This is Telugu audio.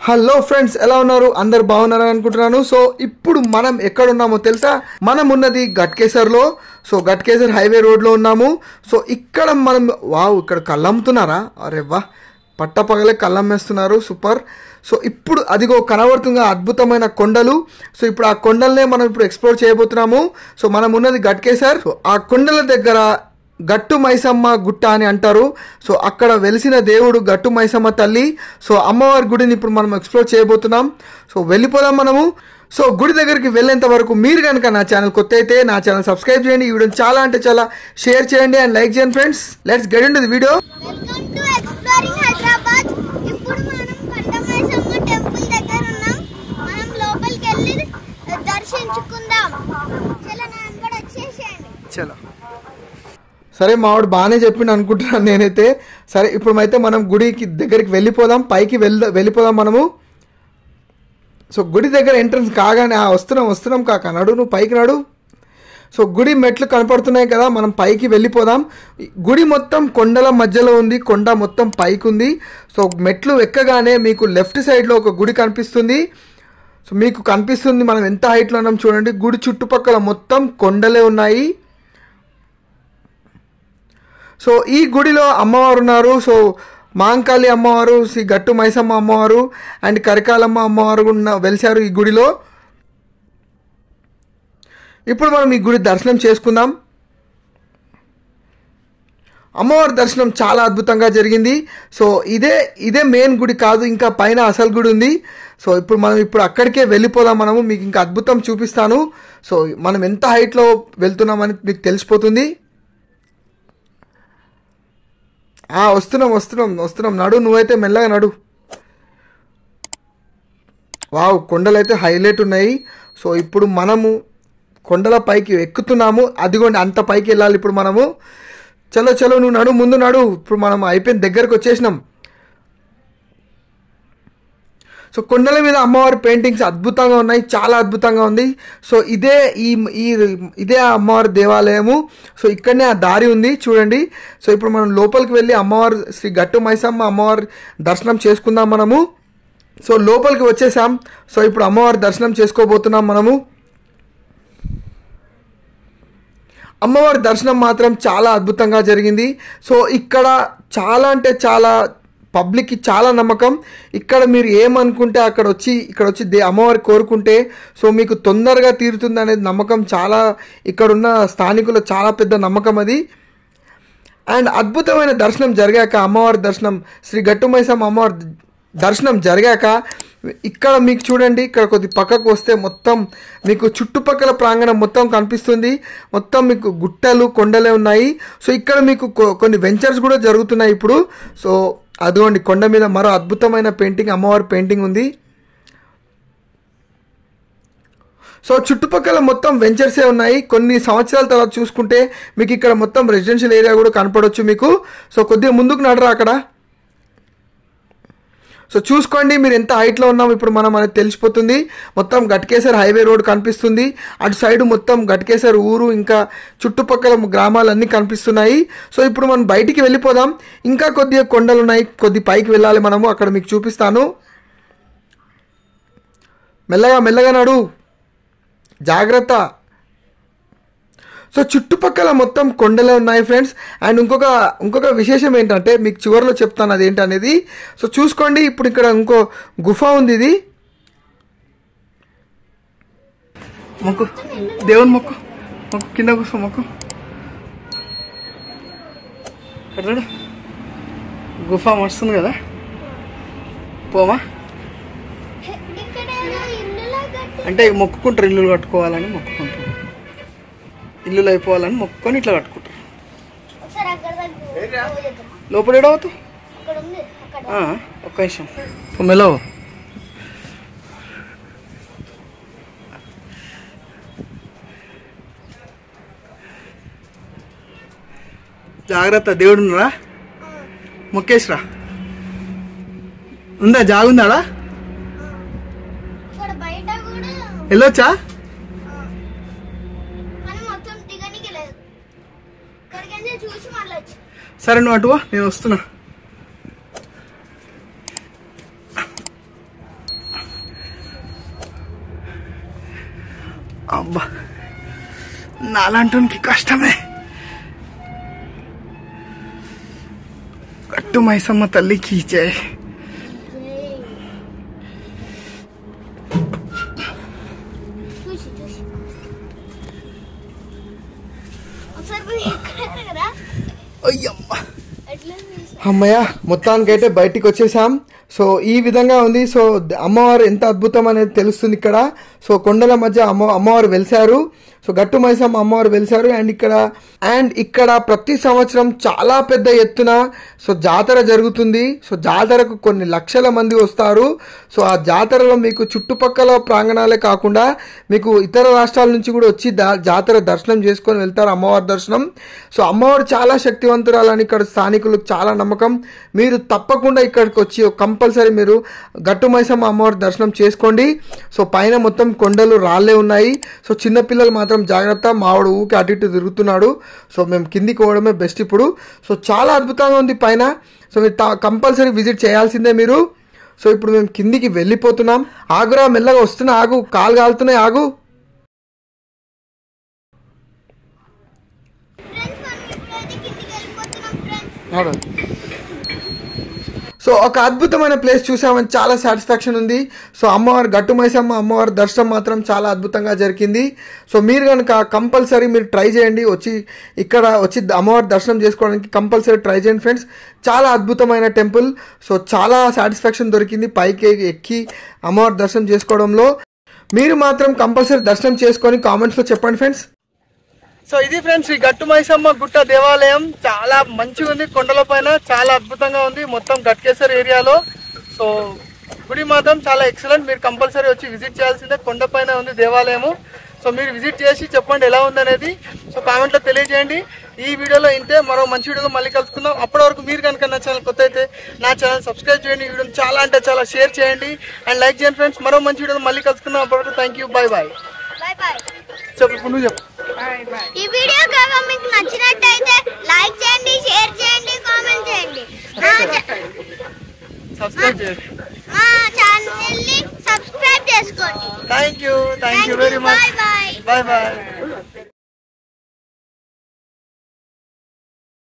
హలో ఫ్రెండ్స్ ఎలా ఉన్నారు అందరు బాగున్నారని అనుకుంటున్నాను సో ఇప్పుడు మనం ఎక్కడ ఉన్నామో తెలుసా మనం ఉన్నది గట్కేసర్లో సో గట్కేసర్ హైవే రోడ్లో ఉన్నాము సో ఇక్కడ మనం వావ్ ఇక్కడ కళ్ళు అమ్ముతున్నారా అరే వా పట్టపగలే కళ్ళు అమ్మేస్తున్నారు సూపర్ సో ఇప్పుడు అదిగో కనబడుతుంది ఆ అద్భుతమైన కొండలు సో ఇప్పుడు ఆ కొండలనే మనం ఇప్పుడు ఎక్స్ప్లోర్ చేయబోతున్నాము సో మనం ఉన్నది గట్కేసర్ సో ఆ కొండల దగ్గర గట్టు మైసమ్మ గుట్ట అని అంటారు సో అక్కడ వెలిసిన దేవుడు గట్టు మైసమ్మ తల్లి సో అమ్మవారి గుడిని ఇప్పుడు మనం ఎక్స్ప్లోర్ చేయబోతున్నాం సో వెళ్ళిపోదాం మనము సో గుడి దగ్గరికి వెళ్ళేంత వరకు మీరు కనుక నా ఛానల్ కొత్త అయితే నా ఛానల్ సబ్స్క్రైబ్ చేయండి ఈ వీడియోని చాలా అంటే చాలా షేర్ చేయండి అండ్ లైక్ చేయండి friends let's get in the video welcome to exploring Hyderabad ఇప్పుడు మనం కొండమైసమ్మ టెంపుల్ దగ్గర ఉన్నాం మనం లోపలికి వెళ్ళి దర్శించుకుందాం చలో నాన్న కూడా వచ్చేసేయండి చలో సరే మావాడు బాగానే చెప్పిండు అనుకుంటున్నాను నేనైతే సరే ఇప్పుడు అయితే మనం గుడికి దగ్గరికి వెళ్ళిపోదాం పైకి వెళ్ళ వెళ్ళిపోదాం మనము సో గుడి దగ్గర ఎంట్రన్స్ కాగానే "ఆ, వస్తున్నాం వస్తున్నాం కాక నడు నువ్వు పైకి నడు సో గుడి మెట్లు కనపడుతున్నాయి కదా మనం పైకి వెళ్ళిపోదాం ఈ గుడి మొత్తం కొండల మధ్యలో ఉంది కొండ మొత్తం పైకి ఉంది సో మెట్లు ఎక్కగానే మీకు లెఫ్ట్ సైడ్లో ఒక గుడి కనిపిస్తుంది సో మీకు కనిపిస్తుంది మనం ఎంత హైట్లో ఉన్నాం చూడండి గుడి చుట్టుపక్కల మొత్తం కొండలే ఉన్నాయి సో ఈ గుడిలో అమ్మవారు ఉన్నారు సో మాంకాళి అమ్మవారు శ్రీ గట్టు మైసమ్మ అమ్మవారు అండ్ కరికాలమ్మ అమ్మవారు ఉన్న వెలిశారు ఈ గుడిలో ఇప్పుడు మనం ఈ గుడి దర్శనం చేసుకుందాం అమ్మవారి దర్శనం చాలా అద్భుతంగా జరిగింది సో ఇదే ఇదే మెయిన్ గుడి కాదు ఇంకా పైన అసలు గుడి ఉంది సో ఇప్పుడు మనం ఇప్పుడు అక్కడికే వెళ్ళిపోదాం మనము మీకు ఇంకా అద్భుతం చూపిస్తాను సో మనం ఎంత హైట్లో వెళ్తున్నామని మీకు తెలిసిపోతుంది ఆ, వస్తున్నాం వస్తున్నాం వస్తున్నాం నడు నువ్వైతే మెల్లగా నడు వావ్ కొండలు అయితే హైలైట్ ఉన్నాయి సో ఇప్పుడు మనము కొండల పైకి ఎక్కుతున్నాము అదిగోండి అంత పైకి వెళ్ళాలి ఇప్పుడు మనము చలో చలో నువ్వు నడు ముందు నడు ఇప్పుడు మనం అయిపోయిన దగ్గరకు వచ్చేసినాం సో కొండల మీద అమ్మవారి పెయింటింగ్స్ అద్భుతంగా ఉన్నాయి చాలా అద్భుతంగా ఉంది సో ఇదే ఈ ఈ ఇదే ఆ అమ్మవారి దేవాలయము సో ఇక్కడనే ఆ దారి ఉంది చూడండి సో ఇప్పుడు మనం లోపలికి వెళ్ళి అమ్మవారు శ్రీ గట్టు మైసమ్మ అమ్మవారి దర్శనం చేసుకుందాం మనము సో లోపలికి వచ్చేసాం సో ఇప్పుడు అమ్మవారి దర్శనం చేసుకోబోతున్నాం మనము అమ్మవారి దర్శనం మాత్రం చాలా అద్భుతంగా జరిగింది సో ఇక్కడ చాలా అంటే చాలా పబ్లిక్కి చాలా నమ్మకం ఇక్కడ మీరు ఏమనుకుంటే అక్కడ వచ్చి ఇక్కడ వచ్చి దే అమ్మవారి కోరుకుంటే సో మీకు తొందరగా తీరుతుంది అనేది నమ్మకం చాలా ఇక్కడున్న స్థానికుల చాలా పెద్ద నమ్మకం అది అండ్ అద్భుతమైన దర్శనం జరిగాక అమ్మవారి దర్శనం శ్రీ గట్టుమైసమ్మ అమ్మవారి దర్శనం జరిగాక ఇక్కడ మీకు చూడండి ఇక్కడ కొద్ది పక్కకు వస్తే మొత్తం మీకు చుట్టుపక్కల ప్రాంగణం మొత్తం కనిపిస్తుంది మొత్తం మీకు గుట్టలు కొండలే ఉన్నాయి సో ఇక్కడ మీకు కొ- కొన్ని వెంచర్స్ కూడా జరుగుతున్నాయి ఇప్పుడు సో అదిగోండి కొండ మీద మరో అద్భుతమైన పెయింటింగ్ అమ్మవారి పెయింటింగ్ ఉంది సో చుట్టుపక్కల మొత్తం వెంచర్సే ఉన్నాయి కొన్ని సంవత్సరాల తర్వాత చూసుకుంటే మీకు ఇక్కడ మొత్తం రెసిడెన్షియల్ ఏరియా కూడా కనపడవచ్చు మీకు సో కొద్దిగా ముందుకు నడరా అక్కడ సో చూసుకోండి మీరు ఎంత హైట్లో ఉన్నాం ఇప్పుడు మనం అనేది తెలిసిపోతుంది మొత్తం గట్కేసర్ హైవే రోడ్ కనిపిస్తుంది అటు సైడ్ మొత్తం గట్కేసర్ ఊరు ఇంకా చుట్టుపక్కల గ్రామాలన్నీ కనిపిస్తున్నాయి సో ఇప్పుడు మనం బయటికి వెళ్ళిపోదాం ఇంకా కొద్దిగా కొండలు ఉన్నాయి కొద్ది పైకి వెళ్ళాలి మనము అక్కడ మీకు చూపిస్తాను మెల్లగా మెల్లగా నడు జాగ్రత్త సో చుట్టుపక్కల మొత్తం కొండలే ఉన్నాయి ఫ్రెండ్స్ అండ్ ఇంకొక ఇంకొక విశేషం ఏంటంటే మీకు చివరిలో చెప్తాను అది ఏంటనేది సో చూసుకోండి ఇప్పుడు ఇక్కడ ఇంకో గుఫ ఉంది ఇది మొక్కు దేవుని మొక్కు మొక్కు కింద కూర్చో మొక్కు ఇక్కడ చూడు. గుఫ మస్తుంది కదా పోమా ఇక్కడ ఏదో ఇల్లులా కట్టి అంటే మొక్కుకుంటారు ఇల్లులు కట్టుకోవాలని మొక్కుకుంటారు ఇల్లులు అయిపోవాలని మొక్కుకొని ఇట్లా కట్టుకుంటారు ఒకసారి అక్కడ దగ్గర పోయేద్దాం. లోపల ఏడవుతావు అక్కడ ఉంది అక్కడ ఆ, ఒక్క నిమిషం మెలో జాగ్రత్త దేవుడు రా ముఖేష్ రా ఉందా జాగుందాడా ఇక్కడ బయట కూడా వెళ్ళొచ్చా మనం మొత్తం దిగనికి లేదు ఇక్కడికైనా చూసి మళ్ళీ వచ్చి సరే నువ్వు అటువా నేను వస్తున్నా అబ్బా నాలాంటి కష్టమే గట్టు మైసమ్మ తల్లి కీచే చూసి చూసి ఒకసారి పోయి ఎక్కడ కదా అయ్యమ్మా ఎట్లా చూసి అమ్మయ్య మొత్తానికైతే బయటికి వచ్చేసాం సో ఈ విధంగా ఉంది సో ద- అమ్మవారు ఎంత అద్భుతం అనేది తెలుస్తుంది ఇక్కడ సో కొండల మధ్య అమ్మ అమ్మవారు వెలిసారు సో గట్టు మైసమ్మ అమ్మవారు వెలిసారు అండ్ ఇక్కడ అండ్ ఇక్కడ ప్రతి సంవత్సరం చాలా పెద్ద ఎత్తున సో జాతర జరుగుతుంది సో జాతరకు కొన్ని లక్షల మంది వస్తారు సో ఆ జాతరలో మీకు చుట్టుపక్కల ప్రాంగణాలే కాకుండా మీకు ఇతర రాష్ట్రాల నుంచి కూడా వచ్చి దా- జాతర దర్శనం చేసుకొని వెళ్తారు అమ్మవారి దర్శనం సో అమ్మవారు చాలా శక్తివంతురాలని ఇక్కడ స్థానికులకు చాలా నమ్మకం మీరు తప్పకుండా ఇక్కడికి వచ్చి కంపల్సరీ మీరు గట్టు మైసమ్మ అమ్మవారి దర్శనం చేసుకోండి సో పైన మొత్తం కొండలు రాళ్ళే ఉన్నాయి సో చిన్నపిల్లలు మాత్రం జాగ్రత్త మావాడు ఊకి అటు ఇటు తిరుగుతున్నాడు సో మేము కిందికి పోవడమే బెస్ట్ ఇప్పుడు సో చాలా అద్భుతంగా ఉంది పైన సో మీరు కంపల్సరీ విజిట్ చేయాల్సిందే మీరు సో ఇప్పుడు మేము కిందికి వెళ్ళిపోతున్నాం ఆగురా మెల్లగా వస్తున్నా ఆగు కాలు కాలుతున్నాయి ఆగు ఫ్రెండ్స్ మనం ఇప్పుడైతే కిందికి వెళ్ళిపోతున్నాం ఫ్రెండ్స్ సో ఒక అద్భుతమైన ప్లేస్ చూసామని చాలా సాటిస్ఫాక్షన్ ఉంది సో అమ్మవారు గట్టు మైసమ్మ అమ్మవారి దర్శనం మాత్రం చాలా అద్భుతంగా జరిగింది సో మీరు కనుక కంపల్సరీ మీరు ట్రై చేయండి వచ్చి ఇక్కడ వచ్చి అమ్మవారి దర్శనం చేసుకోవడానికి కంపల్సరీ ట్రై చేయండి ఫ్రెండ్స్ చాలా అద్భుతమైన టెంపుల్ సో చాలా సాటిస్ఫాక్షన్ దొరికింది పైకి ఎక్కి అమ్మవారి దర్శనం చేసుకోవడంలో మీరు మాత్రం కంపల్సరీ దర్శనం చేసుకొని కామెంట్స్లో చెప్పండి ఫ్రెండ్స్ సో ఇది ఫ్రెండ్స్ ఈ గట్టు మైసమ్మ గుట్ట దేవాలయం చాలా మంచిగా ఉంది కొండల పైన చాలా అద్భుతంగా ఉంది మొత్తం గట్కేసర్ ఏరియాలో సో గుడి మాత్రం చాలా ఎక్సలెంట్ మీరు కంపల్సరీ వచ్చి విజిట్ చేయాల్సిందే కొండ పైన ఉంది దేవాలయము సో మీరు విజిట్ చేసి చెప్పండి ఎలా ఉందనేది సో కామెంట్లో తెలియజేయండి ఈ వీడియోలో ఇంతే మరో మంచి వీడియోలో మళ్ళీ కలుసుకుందాం అప్పటి వరకు మీరు కనుక నా ఛానల్ కొత్త అయితే నా ఛానల్ సబ్స్క్రైబ్ చేయండి ఈ వీడియోని చాలా అంటే చాలా షేర్ చేయండి అండ్ లైక్ చేయండి ఫ్రెండ్స్ మరో మంచి వీడియోలో మళ్ళీ కలుసుకుందాం అప్పటి వరకు thank you bye bye bye bye చెప్పు ఇప్పుడు నువ్వు చెప్పు ఈ వీడియో కనుక మీకు నచ్చినట్టయితే లైక్ చేయండి షేర్ చేయండి కామెంట్ చేయండి నా చ- సబ్స్క్రైబ్ చేయండి మా ఛానల్ ని సబ్స్క్రైబ్ చేసుకోండి thank you thank you very much bye bye bye bye